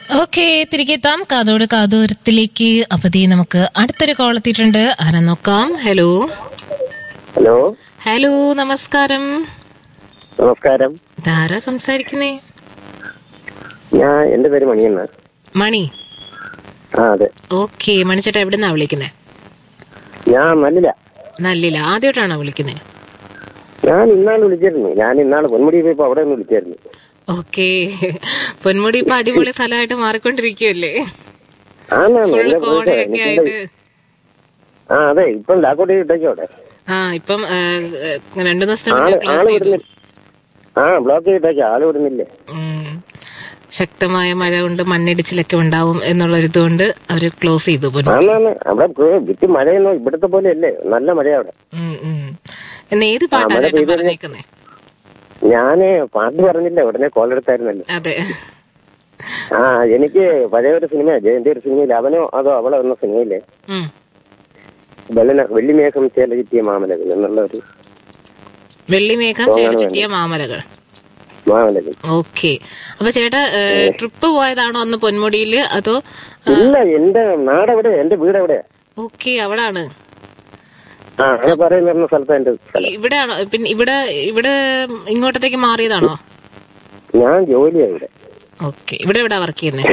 Okay തിരികെ എത്താം കാതോട് കാതോരത്തിലേക്ക് അവധി നമുക്ക് അടുത്തൊരു കോൾ എത്തിയിട്ടുണ്ട് ആരാ നോക്കാം ഹലോ ഹലോ ഹലോ നമസ്കാരം നമസ്കാരം ഇതാരാ സംസാരിക്കുന്നേ ഞാൻ എന്റെ പേര് മണിയെന്ന മണി ആ അതെ ഓക്കെ മണിച്ചേട്ടാ എവിടുന്നാ വിളിക്കുന്നേ ഞാൻ നല്ലില്ല നല്ലില്ല ആദ്യമായിട്ടാണോ വിളിക്കുന്നേ ഞാൻ ഇന്നാൾ വിളിച്ചിരുന്നു ഞാൻ ഇന്നാൾ പൊന്മുടി പോയപ്പോ അവിടെ ഒന്ന് വിളിച്ചായിരുന്നു ഓക്കെ പൊന്മുടി ഇപ്പൊ അടിപൊളി സ്ഥലമായിട്ട് മാറിക്കൊണ്ടിരിക്കുകയല്ലേ ആന്നാന്ന് ഫുൾ എന്നെ കോടയൊക്കെ വിളിച്ചത്. ആയിട്ട് ആ അതെ ഇപ്പം ലാക്കോട്ട് ഇട്ടേക്കോ അവിടെ ആ ഇപ്പം ആ, രണ്ടു ദിവസത്തിന് ആള് മുന്നേ ക്ലോസ് ആള് ചെയ്തു വിടുന്നില്ല ആ ബ്ലോക്ക് ചെയ്തേക്കോ ആള് വിടുന്നില്ലേ ഉം. ശക്തമായ മഴ കൊണ്ട് മണ്ണിടിച്ചിലൊക്കെ ഉണ്ടാവും എന്നുള്ളൊരിതുകൊണ്ട് അവര് ക്ലോസ് ചെയ്തു പൊന്മുടി ആന്നാന്ന് അവിടെ കേ- വിറ്റ് മഴയൊന്നും ഇവിടുത്തെ പോലെ അല്ലേ നല്ല മഴയാ അവിടെ ഉം, ഉം. എന്ന് ഏത് പാട്ടാ മഴ ചേട്ടൻ പെയ്തതിന് പറഞ്ഞേക്കുന്നേ ഞാന് പാട്ട് പറഞ്ഞില്ല ഉടനെ കോൾ എടുത്തായിരുന്നല്ലോ അതെ ആ എനിക്ക് പഴയ ഒരു സിനിമ ജയന്റെ ഒരു സിനിമയിൽ അവനോ അതോ അവളോ എന്ന സിനിമയിലെ ഉം. വെള്ളന വെള്ളിമേഘം ചേല കിട്ടിയ മാമലകൻ എന്നുള്ള ഒരു വെള്ളിമേഘം ചേടിച്ചിട്ടിയ മാമലകൾ മാമലകൻ ഓക്കെ അപ്പൊ ചേട്ടാ ട്രിപ്പ് പോയതാണോ അന്ന് പൊന്മുടിയില് അതോ ഇല്ല എന്റെ നാടെവിടെ എന്റെ വീട് എവിടെ ഓക്കെ അവിടാണ് ആ അങ്ങനെ പറയുന്ന സ്ഥലത്താ എന്റെ സ്ഥലം ഇവിടെയാണോ പിന്നെ ഇവിടെ ഇവിടെ ഇങ്ങോട്ടത്തേക്ക് മാറിയതാണോ ഞാൻ ജോലിയാ ഇവിടെ ഓക്കെ ഇവിടെ എവിടെ വർക്ക് ചെയ്യുന്നത്